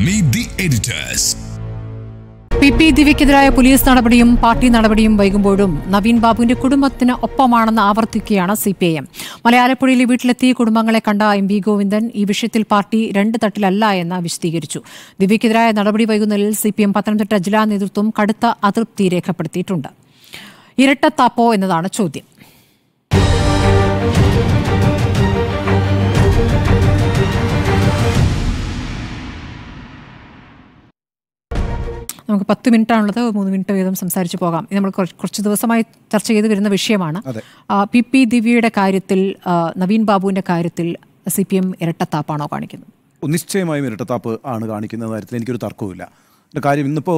Meet the editors. P P ദിവ്യക്കെതിരായ police നടപടിയും party നടപടിയും വൈകുമ്പോഴും നവീൻ ബാബുവിന്റെ കുടുംബത്തിന് ഒപ്പമാണെന്ന് ആവർത്തിക്കുകയാണ് സി പി ഐ എം മലയാളപ്പുഴയിലെ വീട്ടിലെത്തി കുടുംബങ്ങളെ കണ്ട എം വി ഗോവിന്ദൻ ഈ വിഷയത്തിൽ പാർട്ടി രണ്ട് തട്ടിലല്ല എന്ന് വിശദീകരിച്ചു ദിവ്യക്കെതിരായ നടപടി വൈകുന്നതിൽ സി പി എം പത്തനംതിട്ട ജില്ലാ നേതൃത്വം കടുത്ത അതൃപ്തി രേഖപ്പെടുത്തിയിട്ടുണ്ട് ഇരട്ടത്താപ്പോ എന്നതാണ് ചോദ്യം നമുക്ക് പത്ത് മിനിറ്റാണുള്ളത് മൂന്ന് മിനിറ്റ് വീതം സംസാരിച്ചു പോകാം ഇത് നമ്മൾ കുറച്ച് കുറച്ച് ദിവസമായി ചർച്ച ചെയ്ത് വരുന്ന വിഷയമാണ് ആ, പി പി ദിവ്യയുടെ കാര്യത്തിൽ ആ, നവീൻ ബാബുവിന്റെ കാര്യത്തിൽ സി പി എം ഇരട്ടത്താപ്പാണോ കാണിക്കുന്നത് നിശ്ചയമായും ഇരട്ടത്താപ്പ് ആണ് കാണിക്കുന്ന കാര്യത്തിൽ എനിക്കൊരു തർക്കവുമില്ല എൻ്റെ കാര്യം ഇന്നിപ്പോൾ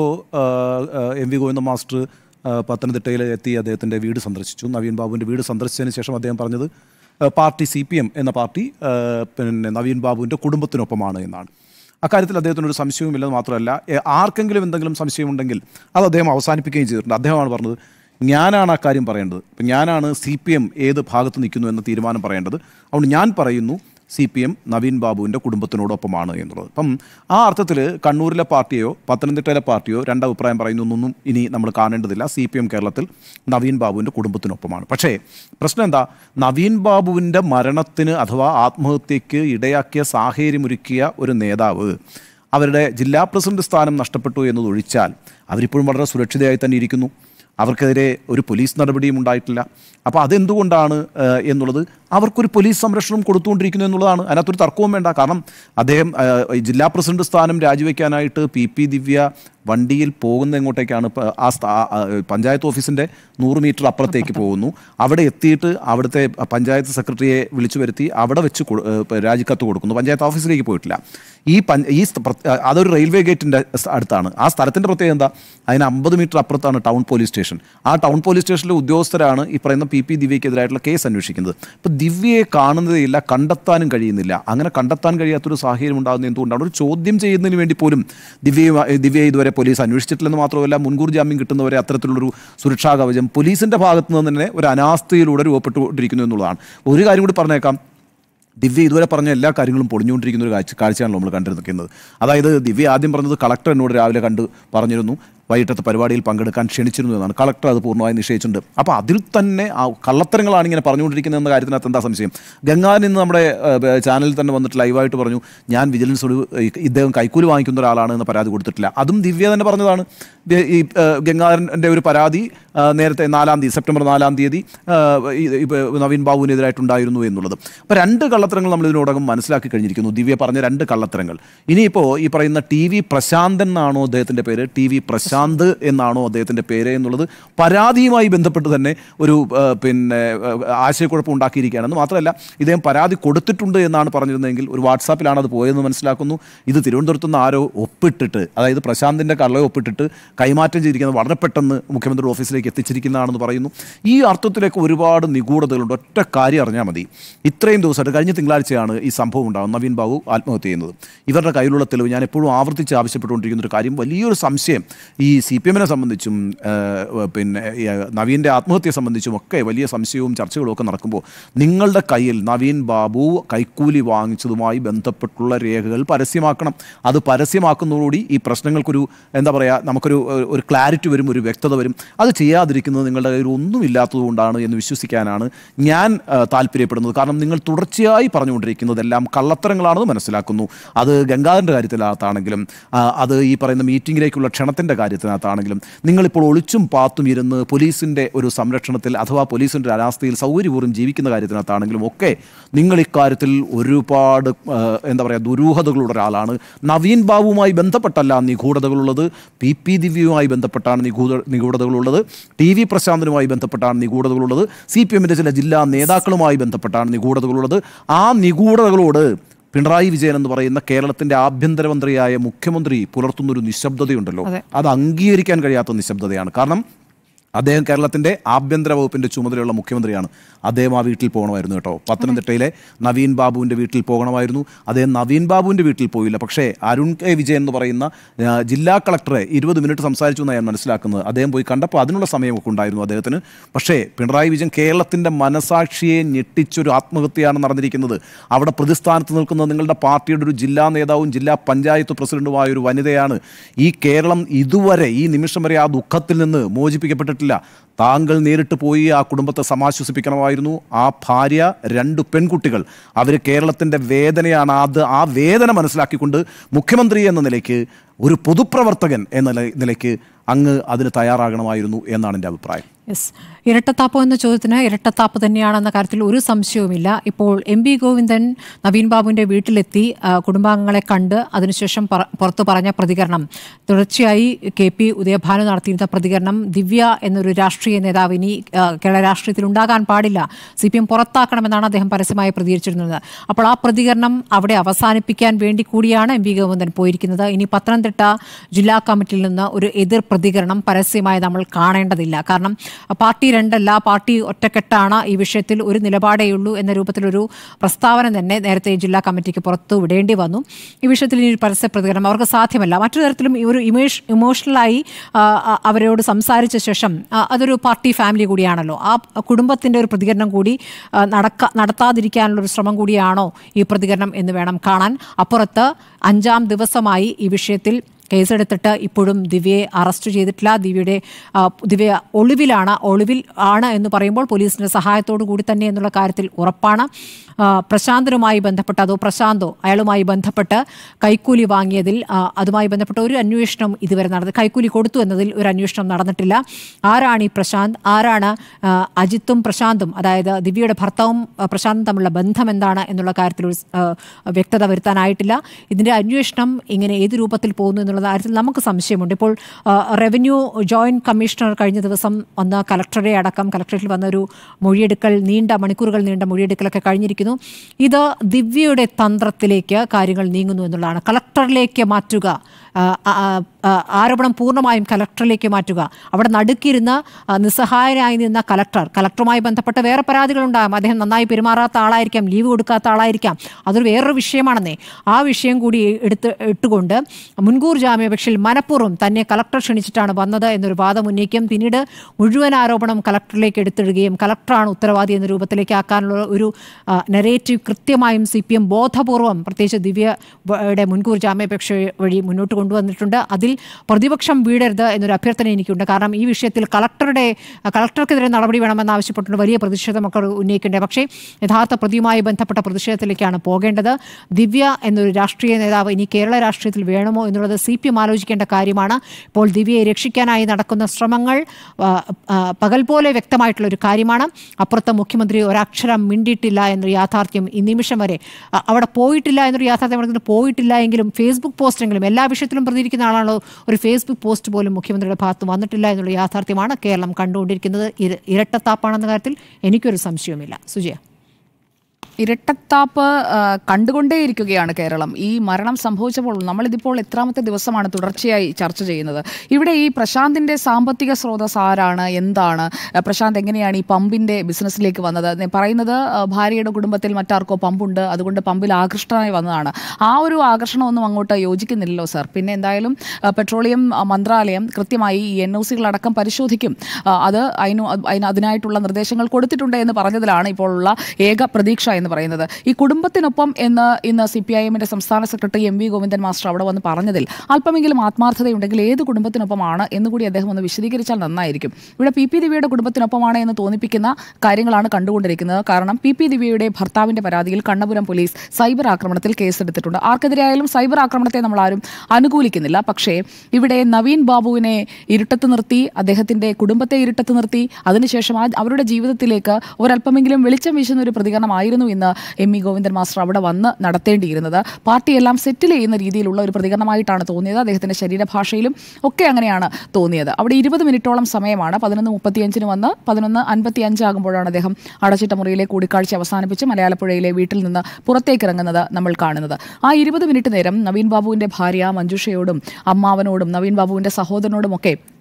എം വി ഗോവിന്ദ മാസ്റ്റർ ആ, പത്തനംതിട്ടയിൽ എത്തി അദ്ദേഹത്തിൻ്റെ വീട് സന്ദർശിച്ചു നവീൻ ബാബുവിൻ്റെ വീട് സന്ദർശിച്ചതിന് ശേഷം അദ്ദേഹം പറഞ്ഞത് ആ, പാർട്ടി സി പി എം എന്ന പാർട്ടി ആ, പിന്നെ നവീൻ ബാബുവിൻ്റെ കുടുംബത്തിനൊപ്പമാണ് എന്നാണ് അക്കാര്യത്തിൽ അദ്ദേഹത്തിനൊരു സംശയവുമില്ലെന്ന് മാത്രമല്ല എ, ആർക്കെങ്കിലും എന്തെങ്കിലും സംശയമുണ്ടെങ്കിൽ അത് അദ്ദേഹം അവസാനിപ്പിക്കുകയും ചെയ്തിട്ടുണ്ട് അദ്ദേഹമാണ് പറഞ്ഞത് ഞാനാണ് ആ കാര്യം പറയേണ്ടത് ഇപ്പം ഞാനാണ് സി പി എം ഏത് ഭാഗത്ത് നിൽക്കുന്നു എന്ന തീരുമാനം പറയേണ്ടത് അതുകൊണ്ട് ഞാൻ പറയുന്നു സി പി എം നവീൻ ബാബുവിൻ്റെ കുടുംബത്തിനോടൊപ്പമാണ് എന്നുള്ളത് അപ്പം ആ അർത്ഥത്തിൽ കണ്ണൂരിലെ പാർട്ടിയോ പത്തനംതിട്ടയിലെ പാർട്ടിയോ രണ്ടഭിപ്രായം പറയുന്നൊന്നും ഇനി നമ്മൾ കാണേണ്ടതില്ല സി പി എം കേരളത്തിൽ നവീൻ ബാബുവിൻ്റെ കുടുംബത്തിനൊപ്പമാണ് പക്ഷേ പ്രശ്നം എന്താ നവീൻ ബാബുവിൻ്റെ മരണത്തിന് അഥവാ ആത്മഹത്യക്ക് ഇടയാക്കിയ സാഹചര്യമൊരുക്കിയ ഒരു നേതാവ് അവരുടെ ജില്ലാ പ്രസിഡന്റ് സ്ഥാനം നഷ്ടപ്പെട്ടു എന്നതൊഴിച്ചാൽ അവരിപ്പോഴും വളരെ സുരക്ഷിതയായി തന്നെ ഇരിക്കുന്നു അവർക്കെതിരെ ഒരു പോലീസ് നടപടിയും ഉണ്ടായിട്ടില്ല അപ്പോൾ അതെന്തുകൊണ്ടാണ് ഏഹ്, എന്നുള്ളത് അവർക്കൊരു പോലീസ് സംരക്ഷണം കൊടുത്തുകൊണ്ടിരിക്കുന്നു എന്നുള്ളതാണ് അതിനകത്തൊരു തർക്കവും വേണ്ട കാരണം അദ്ദേഹം ഏഹ്, ഈ ജില്ലാ പ്രസിഡന്റ് സ്ഥാനം രാജിവെക്കാനായിട്ട് പി പി ദിവ്യ വണ്ടിയിൽ പോകുന്ന എങ്ങോട്ടേക്കാണ് ഇപ്പ ആ സ്ഥാ- ആ, പഞ്ചായത്ത് ഓഫീസിൻ്റെ നൂറ് മീറ്റർ അപ്പുറത്തേക്ക് പോകുന്നു അവിടെ എത്തിയിട്ട് അവിടുത്തെ പഞ്ചായത്ത് സെക്രട്ടറിയെ വിളിച്ചു വരുത്തി അവിടെ വെച്ച് കൊ- ഏഹ്, ഇപ്പ രാജിക്കത്ത് കൊടുക്കുന്നു പഞ്ചായത്ത് ഓഫീസിലേക്ക് പോയിട്ടില്ല ഈ പഞ്ച ഈ സ്ഥ- പ്ര- അതൊരു റെയിൽവേ ഗേറ്റിൻ്റെ അടുത്താണ് ആ സ്ഥലത്തിൻ്റെ പ്രത്യേകത എന്താ അതിന് അമ്പത് മീറ്റർ അപ്പുറത്താണ് ടൗൺ പോലീസ് സ്റ്റേഷൻ ആ ടൗൺ പോലീസ് സ്റ്റേഷനിലെ ഉദ്യോഗസ്ഥരാണ് ഈ പറയുന്ന പി പി ദിവ്യക്കെതിരായിട്ടുള്ള കേസ് അന്വേഷിക്കുന്നത് അപ്പോൾ ദിവ്യയെ കാണുന്നതേയില്ല കണ്ടെത്താനും കഴിയുന്നില്ല അങ്ങനെ കണ്ടെത്താൻ കഴിയാത്തൊരു സാഹചര്യം ഉണ്ടാകുന്നത് എന്തുകൊണ്ടാണ് ഒരു ചോദ്യം ചെയ്യുന്നതിന് വേണ്ടി പോലും ദിവ്യയെ ദിവ്യയെ ഇതുവരെ പോലീസ് അന്വേഷിച്ചിട്ടില്ലെന്ന് മാത്രമല്ല മുൻകൂർ ജാമ്യം കിട്ടുന്നവരെ അത്തരത്തിലുള്ളൊരു സുരക്ഷാ കവചം പോലീസിൻ്റെ ഭാഗത്തു നിന്ന് തന്നെ ഒരു അനാസ്ഥയിലൂടെ രൂപപ്പെട്ടുകൊണ്ടിരിക്കുന്നു എന്നുള്ളതാണ് ഒരു കാര്യം കൂടി പറഞ്ഞേക്കാം ദിവ്യ ഇതുവരെ പറഞ്ഞ എല്ലാ കാര്യങ്ങളും പൊളിഞ്ഞുകൊണ്ടിരിക്കുന്ന ഒരു കാഴ്ച കാഴ്ചയാണല്ലോ നമ്മൾ കണ്ടിരിക്കുന്നത് അതായത് ദിവ്യ ആദ്യം പറഞ്ഞത് കളക്ടർ എന്നോട് രാവിലെ കണ്ട് പറഞ്ഞിരുന്നു വൈകിട്ടത്തെ പരിപാടിയിൽ പങ്കെടുക്കാൻ ക്ഷണിച്ചിരുന്നു എന്നാണ് കളക്ടർ അത് പൂർണ്ണമായി നിഷേധിച്ചിട്ടുണ്ട് അപ്പോൾ അതിൽ തന്നെ ആ കള്ളത്തരങ്ങളാണ് ഇങ്ങനെ പറഞ്ഞുകൊണ്ടിരിക്കുന്നത് എന്ന കാര്യത്തിനകത്ത് എന്താ സംശയം ഗംഗാൻ ഇന്ന് നമ്മുടെ ഏഹ്, ചാനലിൽ തന്നെ വന്നിട്ട് ലൈവായിട്ട് പറഞ്ഞു ഞാൻ വിജിലൻസോട് ഇദ്ദേഹം കൈക്കൂലി വാങ്ങിക്കുന്ന ഒരാളാണ് എന്ന് പരാതി കൊടുത്തിട്ടില്ല അതും ദിവ്യ തന്നെ പറഞ്ഞതാണ് ദേ- ഈ ഏഹ്, ഗംഗാധരൻ്റെ ഒരു പരാതി ആ, നേരത്തെ നാലാം തീയതി സെപ്റ്റംബർ നാലാം തീയതി ആ, ഈ- ഇപ്പൊ നവീൻ ബാബുവിനെതിരായിട്ടുണ്ടായിരുന്നു എന്നുള്ളത് അപ്പോൾ രണ്ട് കള്ളത്തരങ്ങൾ നമ്മൾ ഇതിനോടകം മനസ്സിലാക്കി കഴിഞ്ഞിരിക്കുന്നു ദിവ്യ പറഞ്ഞ രണ്ട് കള്ളത്തരങ്ങൾ ഇനിയിപ്പോൾ ഈ പറയുന്ന ടി വി പ്രശാന്തൻ എന്നാണോ അദ്ദേഹത്തിൻ്റെ പേര് ടി വി പ്രശാന്ത് എന്നാണോ അദ്ദേഹത്തിൻ്റെ പേര് എന്നുള്ളത് പരാതിയുമായി ബന്ധപ്പെട്ട് തന്നെ ഒരു ആ, പിന്നെ ആ, ആശയക്കുഴപ്പം ഉണ്ടാക്കിയിരിക്കുകയാണെന്ന് മാത്രമല്ല ഇദ്ദേഹം പരാതി കൊടുത്തിട്ടുണ്ട് എന്നാണ് പറഞ്ഞിരുന്നതെങ്കിൽ ഒരു വാട്സാപ്പിലാണ് അത് പോയതെന്ന് മനസ്സിലാക്കുന്നു ഇത് തിരുവനന്തപുരത്ത് നിന്ന് ആരോ ഒപ്പിട്ടിട്ട് അതായത് പ്രശാന്തിൻ്റെ കള്ള ഒപ്പിട്ടിട്ട് കൈമാറ്റം ചെയ്തിരിക്കുന്നത് വളരെ പെട്ടെന്ന് മുഖ്യമന്ത്രിയുടെ ഓഫീസിലേക്ക് എത്തിച്ചിരിക്കുന്നതാണെന്ന് പറയുന്നു ഈ അർത്ഥത്തിലേക്ക് ഒരുപാട് നിഗൂഢതകളുണ്ട് ഒറ്റ കാര്യം അറിഞ്ഞാൽ മതി ഇത്രയും ദിവസമായിട്ട് കഴിഞ്ഞ തിങ്കളാഴ്ചയാണ് ഈ സംഭവം ഉണ്ടാകുന്നത് നവീൻ ബാബു ആത്മഹത്യ ചെയ്യുന്നത് ഇവരുടെ കയ്യിലുള്ള തെളിവ് ഞാൻ എപ്പോഴും ആവർത്തിച്ച് ആവശ്യപ്പെട്ടുകൊണ്ടിരിക്കുന്ന ഒരു കാര്യം വലിയൊരു സംശയം ഈ സി പി എമ്മിനെ സംബന്ധിച്ചും ഏഹ്, പിന്നെ ഈ, നവീൻ്റെ ആത്മഹത്യയെ സംബന്ധിച്ചും ഒക്കെ വലിയ സംശയവും ചർച്ചകളും ഒക്കെ നടക്കുമ്പോൾ നിങ്ങളുടെ കയ്യിൽ നവീൻ ബാബു കൈക്കൂലി വാങ്ങിച്ചതുമായി ബന്ധപ്പെട്ടുള്ള രേഖകൾ പരസ്യമാക്കണം അത് പരസ്യമാക്കുന്നതോടുകൂടി ഈ പ്രശ്നങ്ങൾക്കൊരു എന്താ പറയുക നമുക്കൊരു ഒരു- ഒരു ക്ലാരിറ്റി വരും ഒരു വ്യക്തത വരും അത് ചെയ്യാതിരിക്കുന്നത് നിങ്ങളുടെ കയ്യിൽ ഒന്നുമില്ലാത്തതുകൊണ്ടാണ് എന്ന് വിശ്വസിക്കാനാണ് ഞാൻ ആ, താല്പര്യപ്പെടുന്നത് കാരണം നിങ്ങൾ തുടർച്ചയായി പറഞ്ഞുകൊണ്ടിരിക്കുന്നതെല്ലാം കള്ളത്തരങ്ങളാണെന്ന് മനസ്സിലാക്കുന്നു അത് ഗംഗാധരൻ്റെ കാര്യത്തിനകത്താണെങ്കിലും ആ, അത് ഈ പറയുന്ന മീറ്റിങ്ങിലേക്കുള്ള ക്ഷണത്തിൻ്റെ കാര്യത്തിനകത്താണെങ്കിലും നിങ്ങളിപ്പോൾ ഒളിച്ചും പാത്തും ഇരുന്ന് പോലീസിൻ്റെ ഒരു സംരക്ഷണത്തിൽ അഥവാ പോലീസിൻ്റെ ഒരു അനാസ്ഥയിൽ സൗകര്യപൂർവ്വം ജീവിക്കുന്ന കാര്യത്തിനകത്താണെങ്കിലും ഒക്കെ നിങ്ങൾ ഇക്കാര്യത്തിൽ ഒരുപാട് ആ, എന്താ പറയുക ദുരൂഹതകളുള്ള ഒരാളാണ് നവീൻ ബാബുവുമായി ബന്ധപ്പെട്ടല്ല നിഗൂഢതകളുള്ളത് പി പി ദിവ്യയുമായി ബന്ധപ്പെട്ടാണ് നിഗൂഢ നിഗൂഢതകളുള്ളത് ടി വി പ്രശാന്തനുമായി ബന്ധപ്പെട്ടാണ് നിഗൂഢതകളുള്ളത് സി പി എമ്മിൻ്റെ ചില ജില്ലാ നേതാക്കളുമായി ബന്ധപ്പെട്ടാണ് നിഗൂഢതകളുള്ളത് ആ നിഗൂഢതകളോട് പിണറായി വിജയൻ എന്ന് പറയുന്ന കേരളത്തിന്റെ ആഭ്യന്തരമന്ത്രിയായ മുഖ്യമന്ത്രി പുലർത്തുന്നൊരു നിശബ്ദതയുണ്ടല്ലോ അതെ. അത് അംഗീകരിക്കാൻ കഴിയാത്ത നിശബ്ദതയാണ് കാരണം അദ്ദേഹം കേരളത്തിന്റെ ആഭ്യന്തര വകുപ്പിന്റെ ചുമതലയുള്ള മുഖ്യമന്ത്രിയാണ് അദ്ദേഹം ആ വീട്ടിൽ പോകണമായിരുന്നു കേട്ടോ പത്തനംതിട്ടയിലെ നവീൻ ബാബുവിന്റെ വീട്ടിൽ പോകണമായിരുന്നു അദ്ദേഹം നവീൻ ബാബുവിന്റെ വീട്ടിൽ പോയില്ല പക്ഷേ അരുൺ കെ വിജയൻ എന്ന് പറയുന്ന ആ, ജില്ലാ കളക്ടറെ ഇരുപത് മിനിറ്റ് സംസാരിച്ചു എന്നാണ് ഞാൻ മനസ്സിലാക്കുന്നത് അദ്ദേഹം പോയി കണ്ടപ്പോൾ അതിനുള്ള സമയമൊക്കെ ഉണ്ടായിരുന്നു അദ്ദേഹത്തിന് പക്ഷേ പിണറായി വിജയൻ കേരളത്തിന്റെ മനസാക്ഷിയെ ഞെട്ടിച്ചൊരു ആത്മഹത്യയാണ് നടന്നിരിക്കുന്നത് അവിടെ പ്രതിസ്ഥാനത്ത് നിൽക്കുന്നത് നിങ്ങളുടെ പാർട്ടിയുടെ ഒരു ജില്ലാ നേതാവും ജില്ലാ പഞ്ചായത്ത് പ്രസിഡന്റുമായ ഒരു വനിതയാണ് ഈ കേരളം ഇതുവരെ ഈ നിമിഷം വരെ ആ ദുഃഖത്തിൽ നിന്ന് മോചിപ്പിക്കപ്പെട്ടിട്ടില്ല താങ്കൾ നേരിട്ട് പോയി ആ കുടുംബത്തെ സമാശ്വസിപ്പിക്കണമായിരുന്നു ആ ഭാര്യ രണ്ട് പെൺകുട്ടികൾ അവർ കേരളത്തിൻ്റെ വേദനയാണ് അത് ആ വേദന മനസ്സിലാക്കിക്കൊണ്ട് മുഖ്യമന്ത്രി എന്ന നിലയ്ക്ക് ഒരു പൊതുപ്രവർത്തകൻ എന്ന നില- നിലയ്ക്ക് അങ്ങ് അതിന് തയ്യാറാകണമായിരുന്നു എന്നാണ് എൻ്റെ അഭിപ്രായം യെസ് ഇരട്ടത്താപ്പ് എന്ന ചോദ്യത്തിന് ഇരട്ടത്താപ്പ് തന്നെയാണെന്ന കാര്യത്തിൽ ഒരു സംശയവുമില്ല ഇപ്പോൾ എം പി ഗോവിന്ദൻ നവീൻ ബാബുവിന്റെ വീട്ടിലെത്തി ആ, കുടുംബാംഗങ്ങളെ കണ്ട് അതിനുശേഷം പറ- പുറത്തു പറഞ്ഞ പ്രതികരണം തുടർച്ചയായി കെ പി ഉദയഭാനു നടത്തിയിരുന്ന പ്രതികരണം ദിവ്യ എന്നൊരു രാഷ്ട്രീയ നേതാവ് ഇനി ആ, കേരള രാഷ്ട്രീയത്തിൽ ഉണ്ടാകാൻ പാടില്ല സി പി എം പുറത്താക്കണമെന്നാണ് അദ്ദേഹം പരസ്യമായി പ്രതികരിച്ചിരുന്നത് അപ്പോൾ ആ പ്രതികരണം അവിടെ അവസാനിപ്പിക്കാൻ വേണ്ടി കൂടിയാണ് എം പി ഗോവിന്ദൻ പോയിരിക്കുന്നത് ഇനി പത്തനംതിട്ട ജില്ലാ കമ്മിറ്റിയിൽ നിന്ന് ഒരു എതിർ പ്രതികരണം പരസ്യമായി നമ്മൾ കാണേണ്ടതില്ല കാരണം പാർട്ടി രണ്ടല്ല പാർട്ടി ഒറ്റക്കെട്ടാണ് ഈ വിഷയത്തിൽ ഒരു നിലപാടേ ഉള്ളൂ എന്ന രൂപത്തിലൊരു പ്രസ്താവന തന്നെ നേരത്തെ ജില്ലാ കമ്മിറ്റിക്ക് പുറത്തു വിടേണ്ടി വന്നു ഈ വിഷയത്തിൽ ഇനി ഒരു പരസ്യ പ്രതികരണം അവർക്ക് സാധ്യമല്ല മറ്റൊരു തരത്തിലും ഈ ഒരു ഇമോഷ് ഇമോഷണലായി ആ, ആ, അവരോട് സംസാരിച്ച ശേഷം ആ, അതൊരു പാർട്ടി ഫാമിലി കൂടിയാണല്ലോ ആ കുടുംബത്തിൻ്റെ ഒരു പ്രതികരണം കൂടി ആ, നടക്ക നടത്താതിരിക്കാനുള്ള ഒരു ശ്രമം കൂടിയാണോ ഈ പ്രതികരണം എന്ന് വേണം കാണാൻ അപ്പുറത്ത് അഞ്ചാം ദിവസമായി ഈ വിഷയത്തിൽ കേസെടുത്തിട്ട് ഇപ്പോഴും ദിവ്യയെ അറസ്റ്റ് ചെയ്തിട്ടില്ല ദിവ്യയുടെ ആ, ദിവ്യ ഒളിവിലാണ് ഒളിവിൽ ആണ് എന്ന് പറയുമ്പോൾ പോലീസിന്റെ സഹായത്തോടു കൂടി തന്നെ എന്നുള്ള കാര്യത്തിൽ ഉറപ്പാണ് ആ, പ്രശാന്തനുമായി ബന്ധപ്പെട്ട് അതോ പ്രശാന്തോ അയാളുമായി ബന്ധപ്പെട്ട് കൈക്കൂലി വാങ്ങിയതിൽ ആ, അതുമായി ബന്ധപ്പെട്ട ഒരു അന്വേഷണം ഇതുവരെ നടന്നത് കൈക്കൂലി കൊടുത്തു എന്നതിൽ ഒരു അന്വേഷണം നടന്നിട്ടില്ല ആരാണ് ഈ പ്രശാന്ത് ആരാണ് ആ, അജിത്തും പ്രശാന്തും അതായത് ദിവ്യയുടെ ഭർത്താവും ആ, പ്രശാന്തും തമ്മിലുള്ള ബന്ധം എന്താണ് എന്നുള്ള കാര്യത്തിൽ ഒരു ആ, വ്യക്തത വരുത്താനായിട്ടില്ല ഇതിന്റെ അന്വേഷണം ഇങ്ങനെ ഏത് രൂപത്തിൽ പോകുന്നു എന്നുള്ള കാര്യത്തിൽ നമുക്ക് സംശയമുണ്ട് ഇപ്പോൾ ആ, റവന്യൂ ജോയിന്റ് കമ്മീഷണർ കഴിഞ്ഞ ദിവസം വന്ന കലക്ടറെ അടക്കം കലക്ടറേറ്റിൽ വന്ന ഒരു മൊഴിയെടുക്കൽ നീണ്ട മണിക്കൂറുകൾ നീണ്ട മൊഴിയെടുക്കലൊക്കെ കഴിഞ്ഞിരിക്കുന്നു ഇത് ദിവ്യയുടെ തന്ത്രത്തിലേക്ക് കാര്യങ്ങൾ നീങ്ങുന്നു എന്നുള്ളതാണ് കളക്ടറിലേക്ക് മാറ്റുക ആ, ആ, ആ, ആരോപണം പൂർണ്ണമായും കലക്ടറിലേക്ക് മാറ്റുക അവിടെ നടുക്കിരുന്ന ആ, നിസ്സഹായനായി നിന്ന കലക്ടർ കലക്ടറുമായി ബന്ധപ്പെട്ട വേറെ പരാതികളുണ്ടാകും അദ്ദേഹം നന്നായി പെരുമാറാത്ത ആളായിരിക്കാം ലീവ് കൊടുക്കാത്ത ആളായിരിക്കാം അതൊരു വേറൊരു വിഷയമാണെന്നേ ആ വിഷയം കൂടി എടുത്ത് ഇട്ടുകൊണ്ട് മുൻകൂർ ജാമ്യാപേക്ഷയിൽ മനഃപൂർവ്വം തന്നെ കലക്ടർ ക്ഷണിച്ചിട്ടാണ് വന്നത് എന്നൊരു വാദം ഉന്നയിക്കും പിന്നീട് മുഴുവൻ ആരോപണം കലക്ടറിലേക്ക് എടുത്തിടുകയും കലക്ടറാണ് ഉത്തരവാദി എന്ന രൂപത്തിലേക്ക് ആക്കാനുള്ള ഒരു നെറേറ്റീവ് കൃത്യമായും സി പി എം ബോധപൂർവം പ്രത്യേകിച്ച് ദിവ്യയുടെ മുൻകൂർ ജാമ്യാപേക്ഷ വഴി മുന്നോട്ട് കൊണ്ടുവന്നിട്ടുണ്ട് അതിൽ പ്രതിപക്ഷം വീഴരുത് എന്നൊരു അഭ്യർത്ഥന എനിക്കുണ്ട് കാരണം ഈ വിഷയത്തിൽ കളക്ടറുടെ കളക്ടർക്കെതിരെ നടപടി വേണമെന്ന് ആവശ്യപ്പെട്ടുകൊണ്ട് വലിയ പ്രതിഷേധം ഒക്കെ ഉന്നയിക്കേണ്ടത് പക്ഷേ യഥാർത്ഥ പ്രതിയുമായി ബന്ധപ്പെട്ട പ്രതിഷേധത്തിലേക്കാണ് പോകേണ്ടത് ദിവ്യ എന്നൊരു രാഷ്ട്രീയ നേതാവ് ഇനി കേരള രാഷ്ട്രീയത്തിൽ വേണമോ എന്നുള്ളത് സി പി എം ആലോചിക്കേണ്ട കാര്യമാണ് ഇപ്പോൾ ദിവ്യയെ രക്ഷിക്കാനായി നടക്കുന്ന ശ്രമങ്ങൾ ആ, ആ, പകൽ പോലെ വ്യക്തമായിട്ടുള്ള ഒരു കാര്യമാണ് അപ്പുറത്ത് മുഖ്യമന്ത്രി ഒരക്ഷരം മിണ്ടിയിട്ടില്ല എന്നൊരു യാഥാർത്ഥ്യം ഈ നിമിഷം വരെ അ- അവിടെ പോയിട്ടില്ല എന്നൊരു യാഥാർത്ഥ്യം അവിടെ നിന്ന് പോയിട്ടില്ല എങ്കിലും ഫേസ്ബുക്ക് പോസ്റ്റെങ്കിലും എല്ലാ വിഷയത്തിലും പ്രതികരിക്കുന്ന ആളാണല്ലോ ഒരു ഫേസ്ബുക്ക് പോസ്റ്റ് പോലും മുഖ്യമന്ത്രിയുടെ ഭാഗത്ത് വന്നിട്ടില്ല എന്നുള്ള യാഥാർത്ഥ്യമാണ് കേരളം കണ്ടുകൊണ്ടിരിക്കുന്നത് ഇര- ഇരട്ടത്താപ്പാണെന്ന കാര്യത്തിൽ എനിക്കൊരു സംശയവുമില്ല സുജയ ഇരട്ടത്താപ്പ് ആ, കണ്ടുകൊണ്ടേയിരിക്കുകയാണ് കേരളം ഈ മരണം സംഭവിച്ചപ്പോൾ നമ്മളിതിപ്പോൾ എത്രാമത്തെ ദിവസമാണ് തുടർച്ചയായി ചർച്ച ചെയ്യുന്നത് ഇവിടെ ഈ പ്രശാന്തിന്റെ സാമ്പത്തിക സ്രോതസ് ആരാണ് എന്താണ് ആ, പ്രശാന്ത് എങ്ങനെയാണ് ഈ പമ്പിന്റെ ബിസിനസ്സിലേക്ക് വന്നത് എന്ന് പറയുന്നത് ആ, ഭാര്യയുടെ കുടുംബത്തിൽ മറ്റാർക്കോ പമ്പുണ്ട് അതുകൊണ്ട് പമ്പിൽ ആകൃഷ്ടനായി വന്നതാണ് ആ ഒരു ആകർഷണമൊന്നും അങ്ങോട്ട് യോജിക്കുന്നില്ലല്ലോ സർ പിന്നെ എന്തായാലും ആ, പെട്രോളിയം ആ, മന്ത്രാലയം കൃത്യമായി ഈ എൻ ഒ സികളടക്കം പരിശോധിക്കും ആ, അത് അതിന് അതിന് അതിനായിട്ടുള്ള നിർദ്ദേശങ്ങൾ കൊടുത്തിട്ടുണ്ട് എന്ന് പറഞ്ഞതിലാണ് ഇപ്പോൾ ഉള്ള ഏക പ്രതീക്ഷ എന്ന് പറയുന്നത് ഈ കുടുംബത്തിനൊപ്പം എന്ന് ഇന്ന് സി പി ഐ എമ്മിന്റെ സംസ്ഥാന secretary M V Govindan master അവിടെ വന്ന് പറഞ്ഞതിൽ അല്പമെങ്കിലും ആത്മാർത്ഥതയുണ്ടെങ്കിൽ ഏത് കുടുംബത്തിനൊപ്പമാണ് എന്ന് കൂടി അദ്ദേഹം ഒന്ന് വിശദീകരിച്ചാൽ നന്നായിരിക്കും ഇവിടെ പി പി ദിവ്യയുടെ കുടുംബത്തിനൊപ്പമാണ് എന്ന് തോന്നിപ്പിക്കുന്ന കാര്യങ്ങളാണ് കണ്ടുകൊണ്ടിരിക്കുന്നത് കാരണം പി പി ദിവ്യയുടെ ഭർത്താവിന്റെ പരാതിയിൽ കണ്ണപുരം പോലീസ് സൈബർ ആക്രമണത്തിൽ കേസെടുത്തിട്ടുണ്ട് ആർക്കെതിരെയായാലും സൈബർ ആക്രമണത്തെ നമ്മൾ ആരും അനുകൂലിക്കുന്നില്ല പക്ഷേ ഇവിടെ നവീൻ ബാബുവിനെ ഇരുട്ടത്ത് നിർത്തി അദ്ദേഹത്തിന്റെ കുടുംബത്തെ ഇരുട്ടത്ത് നിർത്തി അതിനുശേഷം ആ അവരുടെ ജീവിതത്തിലേക്ക് ഒരല്പമെങ്കിലും വെളിച്ചം വീശുന്ന ഒരു പ്രതികരണമായിരുന്നു ഇന്ന് എം ഇ ഗോവിന്ദൻ മാസ്റ്റർ അവിടെ വന്ന് നടത്തേണ്ടിയിരുന്നത് പാർട്ടിയെല്ലാം സെറ്റിൽ ചെയ്യുന്ന രീതിയിലുള്ള ഒരു പ്രതികരണമായിട്ടാണ് തോന്നിയത് അദ്ദേഹത്തിന്റെ ശരീരഭാഷയിലും ഒക്കെ അങ്ങനെയാണ് തോന്നിയത് അവിടെ ഇരുപത് മിനിറ്റോളം സമയമാണ് പതിനൊന്ന് മുപ്പത്തിയഞ്ചിന് വന്ന് പതിനൊന്ന് അൻപത്തി അഞ്ചാകുമ്പോഴാണ് അദ്ദേഹം അടച്ചിട്ട മുറിയിലെ കൂടിക്കാഴ്ച അവസാനിപ്പിച്ച് മലയാളപ്പുഴയിലെ വീട്ടിൽ നിന്ന് പുറത്തേക്ക് ഇറങ്ങുന്നത് നമ്മൾ കാണുന്നത് ആ ഇരുപത് മിനിറ്റ് നേരം നവീൻ ബാബുവിന്റെ ഭാര്യ മഞ്ജുഷയോടും അമ്മാവനോടും നവീൻ ബാബുവിന്റെ സഹോദരനോടുമൊക്കെ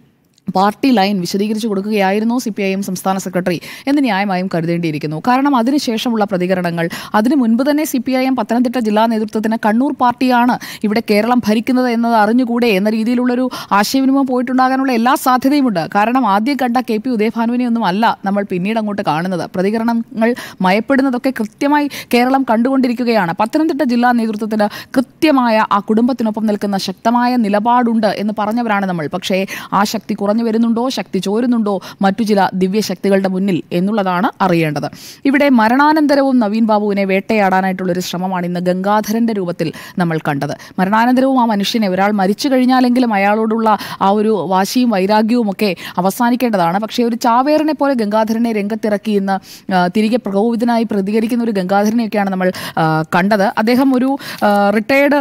പാർട്ടി ലൈൻ വിശദീകരിച്ചു കൊടുക്കുകയായിരുന്നു സി പി ഐ എം സംസ്ഥാന സെക്രട്ടറി എന്ന് ന്യായമായും കരുതേണ്ടിയിരിക്കുന്നു കാരണം അതിനുശേഷമുള്ള പ്രതികരണങ്ങൾ അതിനു മുൻപ് തന്നെ C P I M Pathanamthitta ജില്ലാ നേതൃത്വത്തിന് കണ്ണൂർ പാർട്ടിയാണ് ഇവിടെ കേരളം ഭരിക്കുന്നത് എന്നത് അറിഞ്ഞുകൂടെ എന്ന രീതിയിലുള്ളൊരു ആശയവിനിമയം പോയിട്ടുണ്ടാകാനുള്ള എല്ലാ സാധ്യതയുമുണ്ട് കാരണം ആദ്യം കണ്ട കെ പി ഉദയഭാനുവിനെ ഒന്നും അല്ല നമ്മൾ പിന്നീട് അങ്ങോട്ട് കാണുന്നത് പ്രതികരണങ്ങൾ മയപ്പെടുന്നതൊക്കെ കൃത്യമായി കേരളം കണ്ടുകൊണ്ടിരിക്കുകയാണ് പത്തനംതിട്ട ജില്ലാ നേതൃത്വത്തിന് കൃത്യമായ ആ കുടുംബത്തിനൊപ്പം നിൽക്കുന്ന ശക്തമായ നിലപാടുണ്ട് എന്ന് പറഞ്ഞവരാണ് നമ്മൾ പക്ഷേ ആ ശക്തി കുറഞ്ഞു വരുന്നുണ്ടോ ശക്തി ചോരുന്നുണ്ടോ മറ്റു ചില ദിവ്യശക്തികളുടെ മുന്നിൽ എന്നുള്ളതാണ് അറിയേണ്ടത് ഇവിടെ മരണാനന്തരവും നവീൻ ബാബുവിനെ വേട്ടയാടാനായിട്ടുള്ളൊരു ശ്രമമാണ് ഇന്ന് ഗംഗാധരന്റെ രൂപത്തിൽ നമ്മൾ കണ്ടത് മരണാനന്തരവും ആ മനുഷ്യനെ ഒരാൾ മരിച്ചു കഴിഞ്ഞാലെങ്കിലും അയാളോടുള്ള ആ ഒരു വാശിയും വൈരാഗ്യവും ഒക്കെ അവസാനിക്കേണ്ടതാണ് പക്ഷേ ഒരു ചാവേറിനെ പോലെ ഗംഗാധരനെ രംഗത്തിറക്കി ഇന്ന് ആ, തിരികെ പ്രകോപിതനായി പ്രതികരിക്കുന്ന ഒരു ഗംഗാധരനെയൊക്കെയാണ് നമ്മൾ ആ, കണ്ടത് അദ്ദേഹം ഒരു റിട്ടയർഡ്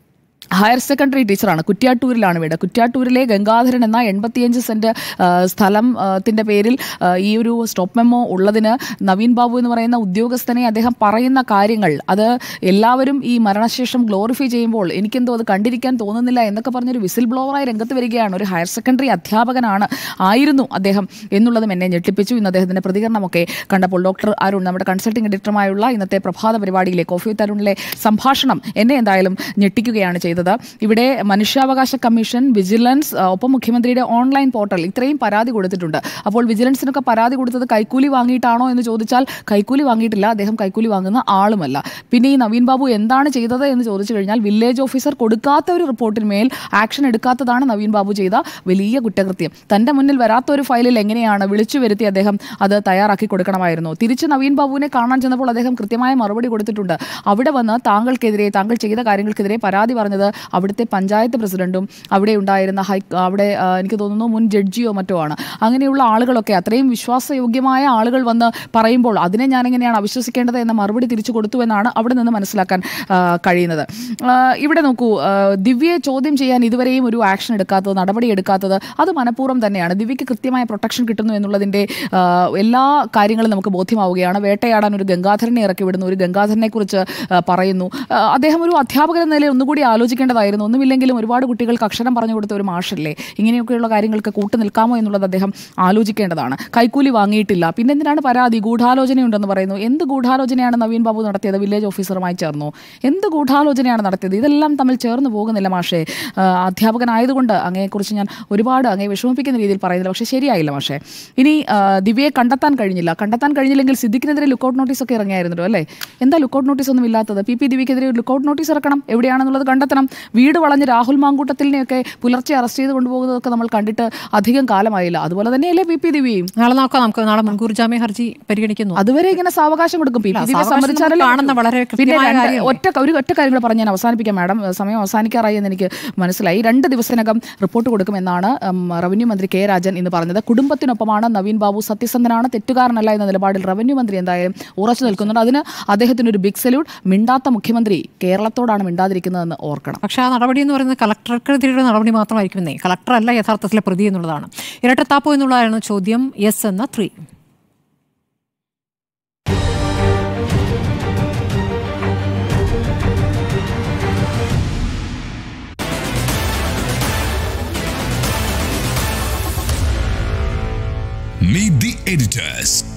ഹയർ സെക്കൻഡറി ടീച്ചറാണ് കുറ്റ്യാട്ടൂരിലാണ് വീട് കുറ്റ്യാട്ടൂരിലെ ഗംഗാധരൻ എന്ന എൺപത്തിയഞ്ച് സെൻറ്റ് ആ, സ്ഥലം ആ, ത്തിൻ്റെ പേരിൽ ആ, ഈ ഒരു സ്റ്റോപ്പ് മെമ്മോ ഉള്ളതിന് നവീൻ ബാബു എന്ന് പറയുന്ന ഉദ്യോഗസ്ഥനെ അദ്ദേഹം പറയുന്ന കാര്യങ്ങൾ അത് എല്ലാവരും ഈ മരണശേഷം ഗ്ലോറിഫൈ ചെയ്യുമ്പോൾ എനിക്കെന്തോ അത് കണ്ടിരിക്കാൻ തോന്നുന്നില്ല എന്നൊക്കെ പറഞ്ഞൊരു വിസിൽ ബ്ലോവറായി രംഗത്ത് വരികയാണ് ഒരു ഹയർ സെക്കൻഡറി അധ്യാപകനാണ് ആയിരുന്നു അദ്ദേഹം എന്നുള്ളതും എന്നെ ഞെട്ടിപ്പിച്ചു ഇന്ന് അദ്ദേഹത്തിൻ്റെ പ്രതികരണമൊക്കെ കണ്ടപ്പോൾ ഡോക്ടർ അരുൺ നമ്മുടെ കൺസൾട്ടിംഗ് എഡിറ്ററുമായുള്ള ഇന്നത്തെ പ്രഭാത പരിപാടിയിലെ കോഫി വിത്ത് അരുണിലെ സംഭാഷണം എന്നെ എന്തായാലും ഞെട്ടിക്കുകയാണ് ചെയ്തത് ഇവിടെ മനുഷ്യാവകാശ കമ്മീഷൻ വിജിലൻസ് ആ, ഒപ്പം മുഖ്യമന്ത്രിയുടെ ഓൺലൈൻ പോർട്ടൽ ഇത്രയും പരാതി കൊടുത്തിട്ടുണ്ട് അപ്പോൾ വിജിലൻസിനൊക്കെ പരാതി കൊടുത്തത് കൈക്കൂലി വാങ്ങിയിട്ടാണോ എന്ന് ചോദിച്ചാൽ കൈക്കൂലി വാങ്ങിയിട്ടില്ല അദ്ദേഹം കൈക്കൂലി വാങ്ങുന്ന ആളുമല്ല പിന്നെ ഈ നവീൻ ബാബു എന്താണ് ചെയ്തത് എന്ന് ചോദിച്ചു കഴിഞ്ഞാൽ വില്ലേജ് ഓഫീസർ കൊടുക്കാത്ത ഒരു റിപ്പോർട്ടിന്മേൽ ആക്ഷൻ എടുക്കാത്തതാണ് നവീൻ ബാബു ചെയ്ത വലിയ കുറ്റകൃത്യം തന്റെ മുന്നിൽ വരാത്ത ഒരു ഫയലിൽ എങ്ങനെയാണ് വിളിച്ചു വരുത്തി അദ്ദേഹം അത് തയ്യാറാക്കി കൊടുക്കണമായിരുന്നു തിരിച്ച് നവീൻ ബാബുവിനെ കാണാൻ ചെന്നപ്പോൾ അദ്ദേഹം കൃത്യമായ മറുപടി കൊടുത്തിട്ടുണ്ട് അവിടെ വന്ന് താങ്കൾക്കെതിരെ താങ്കൾ ചെയ്ത കാര്യങ്ങൾക്കെതിരെ പരാതി പറഞ്ഞത് അവിടുത്തെ പഞ്ചായത്ത് പ്രസിഡന്റും അവിടെ ഉണ്ടായിരുന്ന ഹൈ അവിടെ ആ, എനിക്ക് തോന്നുന്നു മുൻ ജഡ്ജിയോ മറ്റോ ആണ് അങ്ങനെയുള്ള ആളുകളൊക്കെ അത്രയും വിശ്വാസയോഗ്യമായ ആളുകൾ വന്ന് പറയുമ്പോൾ അതിനെ ഞാൻ എങ്ങനെയാണ് അവിശ്വസിക്കേണ്ടത് എന്ന മറുപടി തിരിച്ചു കൊടുത്തു എന്നാണ് അവിടെ നിന്ന് മനസ്സിലാക്കാൻ ആ, കഴിയുന്നത് ആ, ഇവിടെ നോക്കൂ ആ, ദിവ്യയെ ചോദ്യം ചെയ്യാൻ ഇതുവരെയും ഒരു ആക്ഷൻ എടുക്കാത്തത് നടപടി എടുക്കാത്തത് അത് മനഃപൂർവ്വം തന്നെയാണ് ദിവ്യയ്ക്ക് കൃത്യമായ പ്രൊട്ടക്ഷൻ കിട്ടുന്നു എന്നുള്ളതിൻ്റെ ആ, എല്ലാ കാര്യങ്ങളും നമുക്ക് ബോധ്യമാവുകയാണ് വേട്ടയാടാൻ ഒരു ഗംഗാധരനെ ഇറക്കി വിടുന്നു ഒരു ഗംഗാധരനെ കുറിച്ച് ആ, പറയുന്നു ആ, അദ്ദേഹം ഒരു അധ്യാപകൻ എന്ന നിലയിൽ ഒന്നുകൂടി ആലോചിക്കേണ്ടതായിരുന്നു ഒന്നുമില്ലെങ്കിലും ഒരുപാട് കുട്ടികൾക്ക് അക്ഷരം പറഞ്ഞു കൊടുത്ത ഒരു മാഷല്ലേ ഇങ്ങനെയൊക്കെയുള്ള കാര്യങ്ങൾക്ക് കൂട്ടു നിൽക്കാമോ എന്നുള്ളത് അദ്ദേഹം ആലോചിക്കേണ്ടതാണ് കൈക്കൂലി വാങ്ങിയിട്ടില്ല പിന്നെ എന്തിനാണ് പരാതി ഗൂഢാലോചനയുണ്ടെന്ന് പറയുന്നു എന്ത് ഗൂഢാലോചനയാണ് നവീൻ ബാബു നടത്തിയത് വില്ലേജ് ഓഫീസറുമായി ചേർന്നു എന്ത് ഗൂഢാലോചനയാണ് നടത്തിയത് ഇതെല്ലാം തമ്മിൽ ചേർന്ന് പോകുന്നില്ല മാഷേ ആ, അധ്യാപകനായതുകൊണ്ട് അങ്ങയെക്കുറിച്ച് ഞാൻ ഒരുപാട് അങ്ങയെ വിഷമിപ്പിക്കുന്ന രീതിയിൽ പറയുന്നില്ല പക്ഷേ ശരിയായില്ല മാഷേ ഇനി ആ, ദിവ്യയെ കണ്ടെത്താൻ കഴിഞ്ഞില്ല കണ്ടെത്താൻ കഴിഞ്ഞില്ലെങ്കിൽ സിദ്ദിഖിനെതിരെ ലുക്കൗട്ട് നോട്ടീസ് ഒക്കെ ഇറങ്ങിയായിരുന്നല്ലോ അല്ലേ എന്താ ലുക്കൗട്ട് നോട്ടീസ് ഒന്നും ഇല്ലാത്തത് പി പി ദിവ്യക്കെതിരെ ഒരു ലുക്കൗട്ട് നോട്ടീസ് ഇറക്കണം എവിടെയാണെന്നുള്ളത് കണ്ടെത്തണം വീട് വളഞ്ഞ് രാഹുൽ മാങ്കൂട്ടത്തിനെയൊക്കെ പുലർച്ചെ അറസ്റ്റ് ചെയ്ത് കൊണ്ടുപോകുന്നതൊക്കെ നമ്മൾ കണ്ടിട്ട് അധികം കാലമായില്ല അതുപോലെ തന്നെയല്ലേ പി പി ദിവ്യയും നാളെ നോക്കാം നമുക്ക് നാളെ മുൻകൂർ ജാമ്യ ഹർജി പരിഗണിക്കുന്നു അതുവരെ ഇങ്ങനെ സാവകാശം കൊടുക്കും പി പി ഇല്ല, ദിവ്യ സാവകാശം സംബന്ധിച്ചാലല്ലേ നമ്മൾ കാണുന്ന വളരെ പിന്നെ കൃത്യമായ രണ്ട് കാര്യമല്ലേ? ഒറ്റ ഒരു ഒറ്റ കാര്യം കൂടെ പറഞ്ഞ് ഞാൻ അവസാനിപ്പിക്കാം മാഡം സമയം അവസാനിക്കാറായി എന്ന് എനിക്ക് മനസ്സിലായി രണ്ട് ദിവസത്തിനകം റിപ്പോർട്ട് കൊടുക്കുമെന്നാണ് ഉം, റവന്യൂ മന്ത്രി കെ രാജൻ ഇന്ന് പറഞ്ഞത് കുടുംബത്തിനൊപ്പമാണ് നവീൻ ബാബു സത്യസന്ധനാണ് തെറ്റുകാരനല്ല എന്ന നിലപാടിൽ റവന്യൂ മന്ത്രി എന്തായാലും ഉറച്ചു നിൽക്കുന്നുണ്ട് അതിന് അദ്ദേഹത്തിന് ഒരു ബിഗ് സല്യൂട്ട് മിണ്ടാത്ത മുഖ്യമന്ത്രി കേരളത്തോടാണ് മിണ്ടാതിരിക്കുന്നതെന്ന് ഓർക്കണം പക്ഷേ ആ നടപടി എന്ന് പറയുന്നത് കളക്ടർക്കെതിരെയുള്ള നടപടി മാത്രമായിരിക്കുമെന്നേ കളക്ടർ അല്ല യഥാർത്ഥത്തിലെ പ്രതി എന്നുള്ളതാണ് ഇരട്ടത്താപ്പോ എന്നുള്ളതായിരുന്നു ചോദ്യം യെസ് എന്ന ത്രീ Meet the editors.